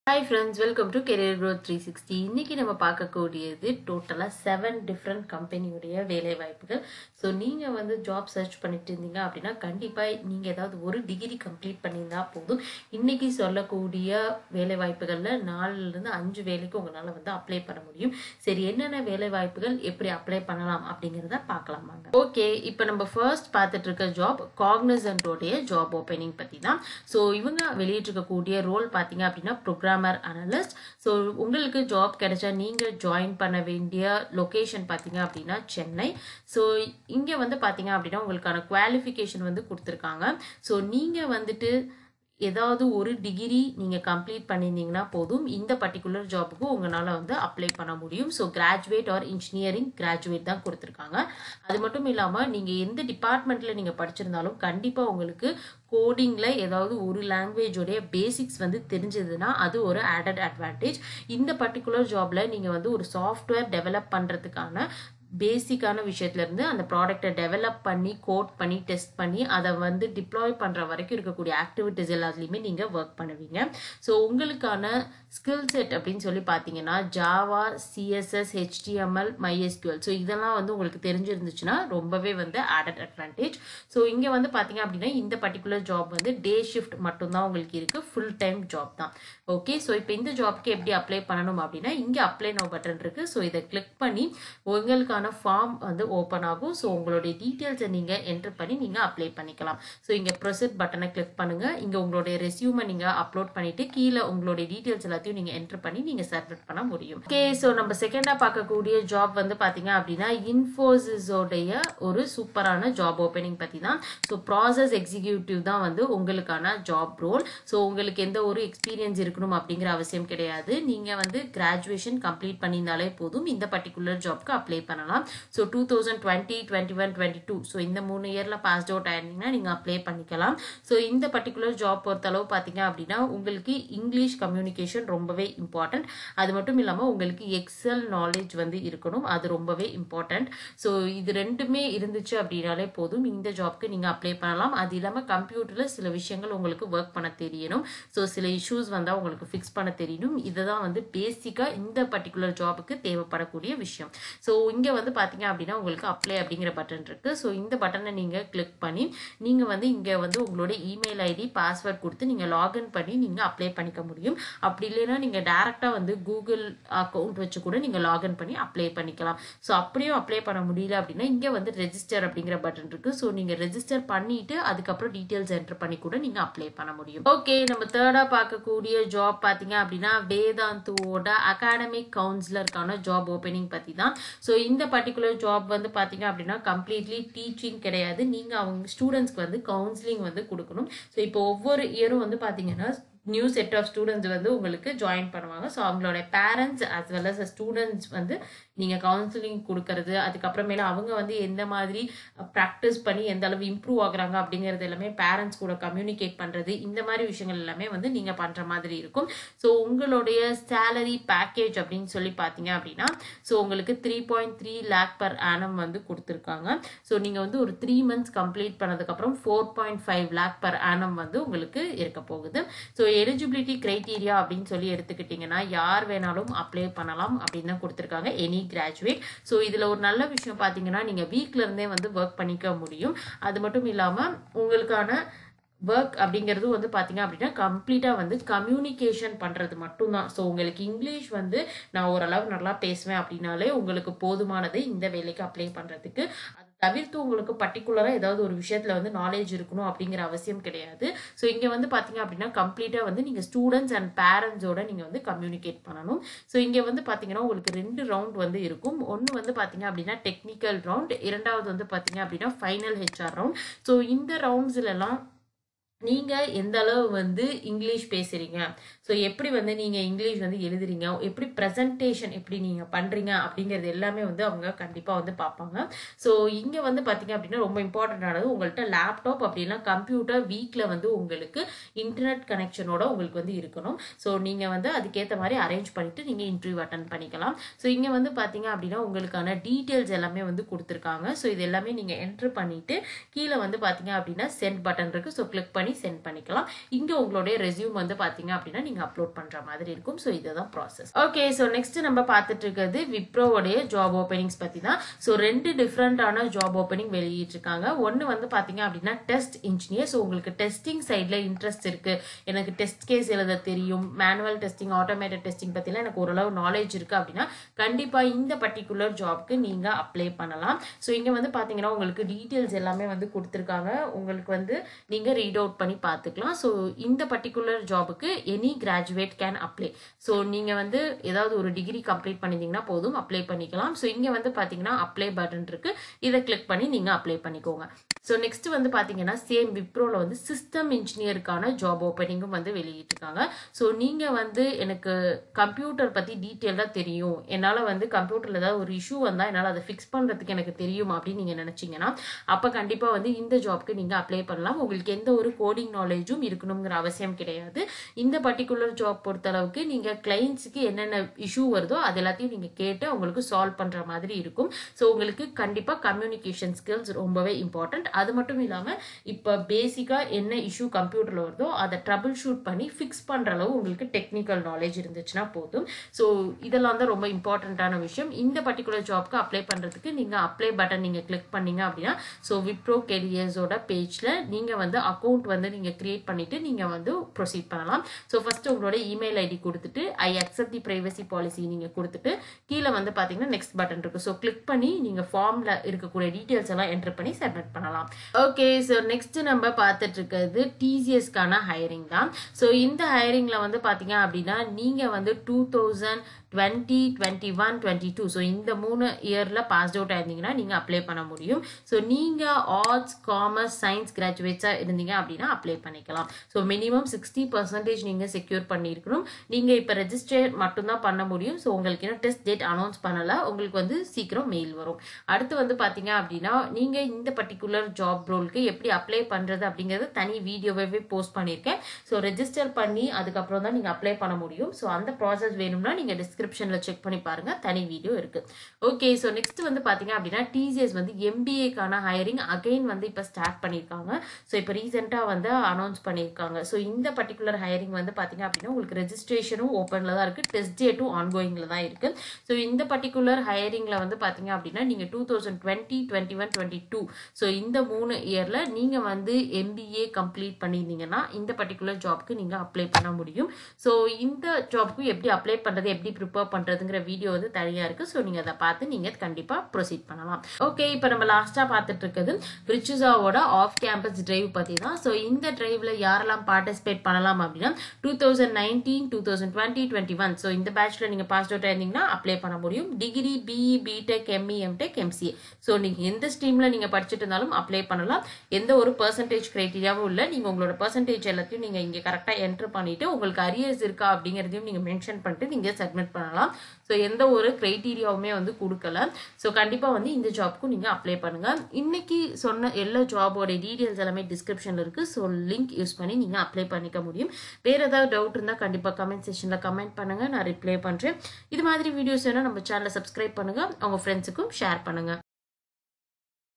hi friends welcome to career growth three sixty இன்னைக்கு நம்ம பார்க்கக்கூடியது டோட்டலாக செவன் டிஃப்ரெண்ட் கம்பெனியுடைய வேலை வாய்ப்புகள் ஸோ நீங்கள் வந்து ஜாப் சர்ச் பண்ணிட்டு இருந்தீங்க அப்படின்னா கண்டிப்பாக நீங்கள் ஏதாவது ஒரு டிகிரி கம்ப்ளீட் பண்ணியிருந்தா போதும் இன்னைக்கு சொல்லக்கூடிய வேலை வாய்ப்புகளில் நாலுலேருந்து அஞ்சு வேலைக்கு உங்களால் வந்து அப்ளை பண்ண முடியும் சரி என்னென்ன வேலை வாய்ப்புகள் எப்படி அப்ளை பண்ணலாம் அப்படிங்கிறத பார்க்கலாமாங்க ஓகே இப்போ நம்ம ஃபர்ஸ்ட் பார்த்துட்டு இருக்க ஜாப் காக்னிசன்டோடைய ஜாப் ஓப்பனிங் பற்றி தான் ஸோ இவங்க வெளியிட்டிருக்கக்கூடிய ரோல் பார்த்தீங்க அப்படின்னா ப்ரோக்ராமர் அனலிஸ்ட் ஸோ உங்களுக்கு ஜாப் கிடைச்சா நீங்கள் ஜாயின் பண்ண வேண்டிய லொக்கேஷன் பார்த்தீங்க அப்படின்னா சென்னை ஸோ இங்கே வந்து பார்த்தீங்க அப்படின்னா உங்களுக்கான குவாலிஃபிகேஷன் வந்து கொடுத்துருக்காங்க ஸோ நீங்கள் வந்துட்டு ஏதாவது ஒரு டிகிரி நீங்கள் கம்ப்ளீட் பண்ணியிருந்தீங்கன்னா போதும் இந்த பர்டிகுலர் ஜாபுக்கு உங்களால் வந்து அப்ளை பண்ண முடியும் so graduate or engineering graduate தான் கொடுத்துருக்காங்க அது மட்டும் இல்லாமல் நீங்கள் எந்த டிபார்ட்மெண்ட்டில் நீங்கள் படிச்சிருந்தாலும் கண்டிப்பாக உங்களுக்கு கோடிங்கில் ஏதாவது ஒரு லாங்குவேஜோடைய பேசிக்ஸ் வந்து தெரிஞ்சதுன்னா அது ஒரு ஆடட் அட்வான்டேஜ் இந்த பர்டிகுலர் ஜாபில் நீங்கள் வந்து ஒரு சாஃப்ட்வேர் டெவலப் பண்ணுறதுக்கான பேசிக்கான விஷயத்துலேருந்து அந்த ப்ராடக்டை டெவலப் பண்ணி கோட் பண்ணி டெஸ்ட் பண்ணி அதை வந்து டிப்ளாய் பண்ணுற வரைக்கும் இருக்கக்கூடிய ஆக்டிவிட்டிஸ் எல்லாத்துலேயுமே நீங்கள் ஒர்க் பண்ணுவீங்க ஸோ உங்களுக்கான ஸ்கில் செட் அப்படின்னு சொல்லி பார்த்தீங்கன்னா Java CSS HTML MySQL so இதெல்லாம் வந்து உங்களுக்கு தெரிஞ்சிருந்துச்சுன்னா ரொம்பவே வந்து ஆடட் அட்வான்டேஜ் ஸோ இங்கே வந்து பார்த்தீங்க அப்படின்னா இந்த பர்டிகுலர் ஜாப் வந்து டே ஷிஃப்ட் மட்டும்தான் உங்களுக்கு இருக்குது ஃபுல் டைம் ஜாப் தான் ஓகே ஸோ இப்போ இந்த ஜாப்க்கு எப்படி அப்ளை பண்ணணும் அப்படின்னா இங்கே அப்ளை நோ பட்டன் இருக்குது ஸோ இதை கிளிக் பண்ணி உங்களுக்கான ஃபார்ம் வந்து ஓப்பன் ஆகும் ஸோ உங்களுடைய டீட்டெயில்ஸை நீங்கள் என்டர் பண்ணி நீங்கள் அப்ளை பண்ணிக்கலாம் ஸோ இங்கே ப்ரொசெட் பட்டனை கிளிக் பண்ணுங்கள் இங்கே உங்களுடைய ரெஸ்யூமை நீங்கள் அப்லோட் பண்ணிவிட்டு கீழே உங்களுடைய டீட்டெயில்ஸ் எல்லாத்தையும் நீங்கள் என்டர் பண்ணி நீங்கள் சப்மிட் பண்ண முடியும் ஓகே ஸோ நம்ம செகண்டாக பார்க்கக்கூடிய ஜாப் வந்து பார்த்தீங்க அப்படின்னா இன்ஃபோசிஸோடைய ஒரு சூப்பரான ஜாப் ஓப்பனிங் பற்றி தான் ஸோ ப்ராசஸ் எக்ஸிக்யூட்டிவ் தான் வந்து உங்களுக்கான ஜாப் ரோல் ஸோ உங்களுக்கு எந்த ஒரு எக்ஸ்பீரியன்ஸ் இருக்கணும் அப்படிங்கிற அவசியம் கிடையாது நீங்கள் வந்து கிராஜுவேஷன் கம்ப்ளீட் பண்ணியிருந்தாலே போதும் இந்த பர்டிகுலர் ஜாப்க்கு அப்ளை பண்ணலாம் so two thousand twenty twenty one twenty two so இந்த மூணு இயரில் பாஸ்ட் அவுட் ஆயிருந்தீங்கன்னா நீங்கள் அப்ளை பண்ணிக்கலாம் ஸோ இந்த பர்டிகுலர் ஜாப் பொறுத்தளவு பார்த்தீங்க அப்படின்னா உங்களுக்கு இங்கிலீஷ் கம்யூனிகேஷன் ரொம்பவே இம்பார்ட்டன்ட் அது மட்டும் இல்லாமல் உங்களுக்கு எக்ஸல் நாலேஜ் வந்து இருக்கணும் அது ரொம்பவே இம்பார்ட்டன்ட் ஸோ இது ரெண்டுமே இருந்துச்சு அப்படின்னாலே போதும் இந்த ஜாப்க்கு நீங்கள் அப்ளை பண்ணலாம் அது இல்லாமல் கம்ப்யூட்டரில் சில விஷயங்கள் உங்களுக்கு ஒர்க் பண்ண தெரியணும் ஸோ சில இஷ்யூஸ் வந்தால் உங்களுக்கு ஃபிக்ஸ் பண்ண தெரியணும் இதுதான் வந்து பேசிக்காக இந்த பர்டிகுலர் ஜாபுக்கு தேவைப்படக்கூடிய விஷயம் ஸோ இங்கே வந்து பார்த்தீங்க அப்படின்னா உங்களுக்கு அப்ளை அப்படிங்கிற பட்டன் இருக்குது ஸோ இந்த பட்டனை நீங்கள் கிளிக் பண்ணி நீங்கள் வந்து இங்கே வந்து உங்களோட இமெயில் ஐடி பாஸ்வேர்ட் கொடுத்து நீங்கள் லாகின் பண்ணி நீங்கள் அப்ளை பண்ணிக்க முடியும் அப்படி இல்லைன்னா நீங்கள் டேரெக்டாக வந்து கூகுள் அக்கௌண்ட் வச்சு கூட நீங்கள் லாகின் பண்ணி அப்ளை பண்ணிக்கலாம் ஸோ அப்படியும் அப்ளை பண்ண முடியல அப்படின்னா இங்கே வந்து ரெஜிஸ்டர் அப்படிங்கிற பட்டன் இருக்குது ஸோ நீங்கள் ரெஜிஸ்டர் பண்ணிட்டு அதுக்கப்புறம் டீட்டெயில்ஸ் என்டர் பண்ணி கூட நீங்கள் அப்ளை பண்ண முடியும் ஓகே நம்ம தேர்டாக பார்க்கக்கூடிய ஜாப் பார்த்தீங்க அப்படின்னா வேதாந்துவோட அகாடமிக் கவுன்சிலருக்கான ஜாப் ஓப்பனிங் பற்றி தான் ஸோ இந்த பர்டிகுலர் ஜாப் வந்து பார்த்தீங்க அப்படின்னா கம்ப்ளீட்லி டீச்சிங் கிடையாது நீங்கள் அவங்க ஸ்டூடெண்ட்ஸ்க்கு வந்து கவுன்சிலிங் வந்து கொடுக்கணும் ஸோ இப்போ ஒவ்வொரு இயரும் வந்து பார்த்தீங்கன்னா நியூ செட் ஆஃப் ஸ்டூடெண்ட்ஸ் வந்து உங்களுக்கு ஜாயின் பண்ணுவாங்க ஸோ அவங்களோட parents as well as students வந்து நீங்கள் கவுன்சிலிங் கொடுக்கறது அதுக்கப்புறமேல அவங்க வந்து எந்த மாதிரி ப்ராக்டிஸ் பண்ணி எந்த அளவு இம்ப்ரூவ் ஆகுறாங்க அப்படிங்கிறது எல்லாமே பேரண்ட்ஸ் கூட கம்யூனிகேட் பண்ணுறது இந்த மாதிரி விஷயங்கள் எல்லாமே வந்து நீங்கள் பண்ணுற மாதிரி இருக்கும் ஸோ உங்களுடைய சேலரி பேக்கேஜ் அப்படின்னு சொல்லி பார்த்தீங்க அப்படின்னா ஸோ உங்களுக்கு three point three lakh per annum வந்து கொடுத்துருக்காங்க ஸோ நீங்கள் வந்து ஒரு த்ரீ மந்த்ஸ் கம்ப்ளீட் பண்ணதுக்கப்புறம் four point five lakh per annum வந்து உங்களுக்கு இருக்க போகுது ஸோ எலிஜிபிலிட்டி கிரைட்டீரியா அப்படின்னு சொல்லி எடுத்துக்கிட்டிங்கன்னா யார் வேணாலும் அப்ளை பண்ணலாம் அப்படின்னு தான் கொடுத்துருக்காங்க எனி கிராஜுவேட் ஸோ இதில் ஒரு நல்ல விஷயம் பார்த்தீங்கன்னா நீங்கள் வீட்டில் இருந்தே வந்து ஒர்க் பண்ணிக்க முடியும் அது மட்டும் இல்லாமல் உங்களுக்கான ஒர்க் அப்படிங்கிறது வந்து பார்த்தீங்க அப்படின்னா கம்ப்ளீட்டாக வந்து கம்யூனிகேஷன் பண்ணுறது மட்டும்தான் ஸோ உங்களுக்கு இங்கிலீஷ் வந்து நான் ஓரளவு நல்லா பேசுவேன் அப்படின்னாலே உங்களுக்கு போதுமானது இந்த வேலைக்கு அப்ளை பண்ணுறதுக்கு அது தவிர்த்து உங்களுக்கு பர்டிகுலராக ஏதாவது ஒரு விஷயத்தில் வந்து நாலேஜ் இருக்கணும் அப்படிங்கிற அவசியம் கிடையாது ஸோ இங்கே வந்து பார்த்தீங்க அப்படின்னா கம்ப்ளீட்டாக வந்து நீங்கள் ஸ்டூடெண்ட்ஸ் அண்ட் பேரண்ட்ஸோட நீங்கள் வந்து கம்யூனிகேட் பண்ணணும் ஸோ இங்கே வந்து பார்த்தீங்கன்னா உங்களுக்கு ரெண்டு ரவுண்ட் வந்து இருக்கும் ஒன்று வந்து பார்த்தீங்க அப்படின்னா டெக்னிக்கல் ரவுண்ட் இரண்டாவது வந்து பார்த்தீங்க அப்படின்னா ஃபைனல் ஹெச்ஆர் ரவுண்ட் ஸோ இந்த ரவுண்ட்ஸ்லலாம் நீங்கள் எந்த அளவு வந்து இங்கிலீஷ் பேசுகிறீங்க ஸோ எப்படி வந்து நீங்கள் இங்கிலீஷ் வந்து எழுதுறீங்க எப்படி ப்ரெசன்டேஷன் எப்படி நீங்கள் பண்ணுறீங்க அப்படிங்கிறது எல்லாமே வந்து அவங்க கண்டிப்பாக வந்து பார்ப்பாங்க ஸோ இங்கே வந்து பார்த்தீங்க அப்படின்னா ரொம்ப இம்பார்ட்டண்ட்டானது உங்கள்கிட்ட லேப்டாப் அப்படின்னா கம்ப்யூட்டர் வீக்கில் வந்து உங்களுக்கு இன்டர்நெட் கனெக்ஷனோட உங்களுக்கு வந்து இருக்கணும் ஸோ நீங்கள் வந்து அதுக்கேற்ற மாதிரி அரேஞ்ச் பண்ணிவிட்டு நீங்கள் இன்டர்வியூ அட்டன் பண்ணிக்கலாம் ஸோ இங்கே வந்து பார்த்தீங்க அப்படின்னா உங்களுக்கான டீட்டெயில்ஸ் எல்லாமே வந்து கொடுத்துருக்காங்க ஸோ இது எல்லாமே நீங்கள் என்ட்ரு பண்ணிவிட்டு கீழே வந்து பார்த்தீங்க அப்படின்னா சென்ட் பட்டன் இருக்குது ஸோ கிளிக் பண்ணி சென்ட் பண்ணிக்கலாம் இங்கே உங்களுடைய ரெஸ்யூம் வந்து பார்த்தீங்க அப்படின்னா நீங்கள் நீங்கள் அப்லோட் பண்ணுற மாதிரி இருக்கும் ஸோ இதுதான் ப்ராசஸ் ஓகே ஸோ நெக்ஸ்ட் நம்ம பார்த்துட்டு இருக்கிறது விப்ரோவுடைய ஜாப் ஓப்பனிங்ஸ் பற்றி தான் ஸோ ரெண்டு டிஃப்ரெண்டான ஜாப் ஓப்பனிங் வெளியிட்டிருக்காங்க ஒன்று வந்து பார்த்தீங்க அப்படின்னா டெஸ்ட் இன்ஜினியர் ஸோ உங்களுக்கு டெஸ்டிங் சைடில் இன்ட்ரெஸ்ட் இருக்கு எனக்கு டெஸ்ட் கேஸ் எழுத தெரியும் மேனுவல் டெஸ்டிங் ஆட்டோமேட்டட் டெஸ்டிங் பற்றிலாம் எனக்கு ஓரளவு நாலேஜ் இருக்கு அப்படின்னா கண்டிப்பாக இந்த பர்டிகுலர் ஜாப்க்கு நீங்கள் அப்ளை பண்ணலாம் ஸோ இங்கே வந்து பார்த்தீங்கன்னா உங்களுக்கு டீட்டெயில்ஸ் எல்லாமே வந்து கொடுத்துருக்காங்க உங்களுக்கு வந்து நீங்கள் ரீட் அவுட் பண்ணி பார்த்துக்கலாம் ஸோ இந்த பர்டிகுலர் ஜாபுக்கு any graduate can apply so நீங்கள் வந்து ஏதாவது ஒரு டிகிரி கம்ப்ளீட் பண்ணியிருந்தீங்கன்னா போதும் அப்ளை பண்ணிக்கலாம் ஸோ இங்கே வந்து பார்த்தீங்கன்னா அப்ளை பட்டன் இருக்கு இதை கிளிக் பண்ணி நீங்கள் அப்ளை பண்ணிக்கோங்க ஸோ நெக்ஸ்ட் வந்து பார்த்தீங்கன்னா சேம் விப்ரோவில் வந்து சிஸ்டம் இன்ஜினியருக்கான ஜாப் ஓப்பனிங்கும் வந்து வெளியிட்டிருக்காங்க ஸோ நீங்கள் வந்து எனக்கு கம்ப்யூட்டர் பற்றி டீட்டெயிலாக தெரியும் என்னால் வந்து கம்ப்யூட்டரில் ஏதாவது ஒரு இஷ்யூ வந்தால் என்னால் அதை ஃபிக்ஸ் பண்ணுறதுக்கு எனக்கு தெரியும் அப்படின்னு நீங்கள் நினச்சிங்கன்னா அப்போ கண்டிப்பாக வந்து இந்த ஜாப்க்கு நீங்கள் அப்ளை பண்ணலாம் உங்களுக்கு எந்த ஒரு கோடிங் நாலேஜும் இருக்கணுங்கிற அவசியம் கிடையாது இந்த பர்டிகுலர் ஜாப் பொறுத்தளவுக்கு நீங்கள் கிளைண்ட்ஸுக்கு என்னென்ன இஷ்யூ வருதோ அது எல்லாத்தையும் நீங்கள் கேட்டு அவங்களுக்கு சால்வ் பண்ணுற மாதிரி இருக்கும் ஸோ உங்களுக்கு கண்டிப்பாக கம்யூனிகேஷன் ஸ்கில்ஸ் ரொம்பவே இம்பார்ட்டன்ட் அது மட்டும் இல்லாமல் இப்போ பேசிக்காக என்ன இஷ்யூ கம்ப்யூட்டரில் வருதோ அதை ட்ரபிள் ஷூட் பண்ணி ஃபிக்ஸ் பண்ணுற அளவு உங்களுக்கு டெக்னிக்கல் நாலேஜ் இருந்துச்சுன்னா போதும் ஸோ இதெல்லாம் தான் ரொம்ப இம்பார்ட்டண்ட்டான விஷயம் இந்த பர்டிகுலர் ஜாப்க்கு அப்ளை பண்ணுறதுக்கு நீங்கள் அப்ளை பட்டன் நீங்கள் கிளிக் பண்ணீங்க அப்படின்னா ஸோ விப்ரோ கெரியர்ஸோட பேஜில் நீங்கள் வந்து அக்கௌண்ட் வந்து நீங்கள் கிரியேட் பண்ணிவிட்டு நீங்கள் வந்து ப்ரொசீட் பண்ணலாம் ஸோ ஃபர்ஸ்ட் உங்களோட இமெயில் ஐடி கொடுத்துட்டு I accept the privacy policy நீங்கள் கொடுத்துட்டு கீழே வந்து பார்த்தீங்கன்னா நெக்ஸ்ட் பட்டன் இருக்குது ஸோ கிளிக் பண்ணி நீங்கள் ஃபார்மில் இருக்கக்கூடிய டீட்டெயில்ஸ் எல்லாம் என்டர் பண்ணி சப்மிட் பண்ணலாம் ஓகே ஸோ நெக்ஸ்ட் நம்ம பார்த்துட்டு இருக்கிறது டிசிஎஸ்க்கான ஹையரிங் தான் ஸோ இந்த ஹையரிங்கில் வந்து பார்த்தீங்க அப்படின்னா நீங்கள் வந்து two thousand twenty twenty one twenty two so இந்த மூணு இயரில் பாஸ்ட் அவுட் ஆயிருந்தீங்கன்னா நீங்கள் அப்ளை பண்ண முடியும் ஸோ நீங்கள் ஆர்ட்ஸ் காமர்ஸ் சயின்ஸ் கிராஜுவேட்ஸாக இருந்தீங்க அப்படின்னா அப்ளை பண்ணிக்கலாம் ஸோ மினிமம் சிக்ஸ்டி பர்சன்டேஜ் நீங்கள் செக்யூர் பண்ணியிருக்கணும் நீங்கள் இப்போ ரெஜிஸ்டர் மட்டும்தான் பண்ண முடியும் ஸோ உங்களுக்கு இன்னும் டெஸ்ட் டேட் அனௌன்ஸ் பண்ணலை உங்களுக்கு வந்து சீக்கிரம் மெயில் வரும் அடுத்து வந்து பார்த்தீங்க அப்படின்னா நீங்கள் இந்த பர்டிகுலர் ஜாப் ரோலுக்கு எப்படி அப்ளை பண்ணுறது அப்படிங்கிறது தனி வீடியோவே போஸ்ட் பண்ணியிருக்கேன் ஸோ ரெஜிஸ்டர் பண்ணி அதுக்கப்புறம் தான் நீங்கள் அப்ளை பண்ண முடியும் ஸோ அந்த ப்ராசஸ் வேணும்னா நீங்கள் டிஸ்கிரிப்ஷனில் செக் பண்ணி பாருங்க தனி வீடியோ இருக்கு ஓகே ஸோ நெக்ஸ்ட் வந்து பார்த்தீங்க அப்படின்னா டிசிஎஸ் வந்து எம்பிஏக்கான ஹையரிங் அகைன் வந்து இப்போ ஸ்டார்ட் பண்ணியிருக்காங்க ஸோ இப்போ ரீசெண்டாக வந்து அனௌன்ஸ் பண்ணியிருக்காங்க ஸோ இந்த பர்டிகுலர் ஹையரிங் வந்து பார்த்தீங்க அப்படின்னா உங்களுக்கு ரெஜிஸ்ட்ரேஷனும் ஓப்பனில் தான் இருக்குது டெஸ்ட் டேட்டும் ஆன்கோயிங்கில் தான் இருக்குது ஸோ இந்த பர்டிகுலர் ஹையரிங்கில் வந்து பார்த்தீங்க அப்படின்னா நீங்கள் two thousand twenty twenty one twenty two so இந்த மூணு இயரில் நீங்கள் வந்து எம்பிஏ கம்ப்ளீட் பண்ணியிருந்தீங்கன்னா இந்த பர்டிகுலர் ஜாப்க்கு நீங்கள் அப்ளை பண்ண முடியும் ஸோ இந்த ஜாப்க்கு எப்படி அப்ளை பண்ணுறது எப்படி ப்ரிப்பேர் பண்ணுறதுங்கிற வீடியோ வந்து தனியாக இருக்குது ஸோ நீங்கள் அதை பார்த்து நீங்கள் கண்டிப்பாக ப்ரொசீட் பண்ணலாம் ஓகே இப்போ நம்ம லாஸ்ட்டாக பார்த்துட்டு இருக்கிறது ரிச்சுசாவோட ஆஃப் கேம்பஸ் டிரைவ் பற்றி தான் ஸோ இந்த டிரைவில் யாரெல்லாம் பார்ட்டிசிபேட் பண்ணலாம் அப்படின்னா two thousand nineteen two thousand twenty twenty one so இந்த பேட்ச்சில் நீங்கள் பாஸ் அவுட் ஆயிருந்தீங்கன்னா அப்ளை பண்ண முடியும் degree BE BTech ME MTech MCA so நீங்கள் எந்த ஸ்ட்ரீமில் நீங்கள் படிச்சுட்டு இருந்தாலும் அப்ளை பண்ணலாம் எந்த ஒரு பர்சன்டேஜ் கிரைட்டீரியாவும் இல்லை நீங்கள் உங்களோட பர்சன்டேஜ் எல்லாத்தையும் நீங்கள் இங்கே கரெக்டாக என்ட்ரு பண்ணிவிட்டு உங்களுக்கு அரியர்ஸ் இருக்கா அப்படிங்கிறதையும் நீங்கள் மென்ஷன் பண்ணிட்டு நீங்கள் சப்மிட் பண்ணலாம் ஸோ எந்த ஒரு க்ரைட்டீரியாவுமே வந்து கொடுக்கல ஸோ கண்டிப்பாக வந்து இந்த ஜாப்க்கும் நீங்கள் அப்ளை பண்ணுங்கள் இன்னைக்கு சொன்ன எல்லா ஜாபோட டீட்டெயில்ஸ் எல்லாமே டிஸ்கிரிப்ஷனில் இருக்குது ஸோ லிங்க் யூஸ் பண்ணி நீங்கள் அப்ளை பண்ணிக்க முடியும் வேறு ஏதாவது டவுட் இருந்தால் கண்டிப்பாக கமெண்ட் செக்ஷனில் கமெண்ட் பண்ணுங்கள் நான் ரிப்ளை பண்ணுறேன் இது மாதிரி வீடியோஸ் வேணால் நம்ம சேனலை சப்ஸ்கிரைப் பண்ணுங்கள் அவங்க ஃப்ரெண்ட்ஸுக்கும் ஷேர் பண்ணுங்கள்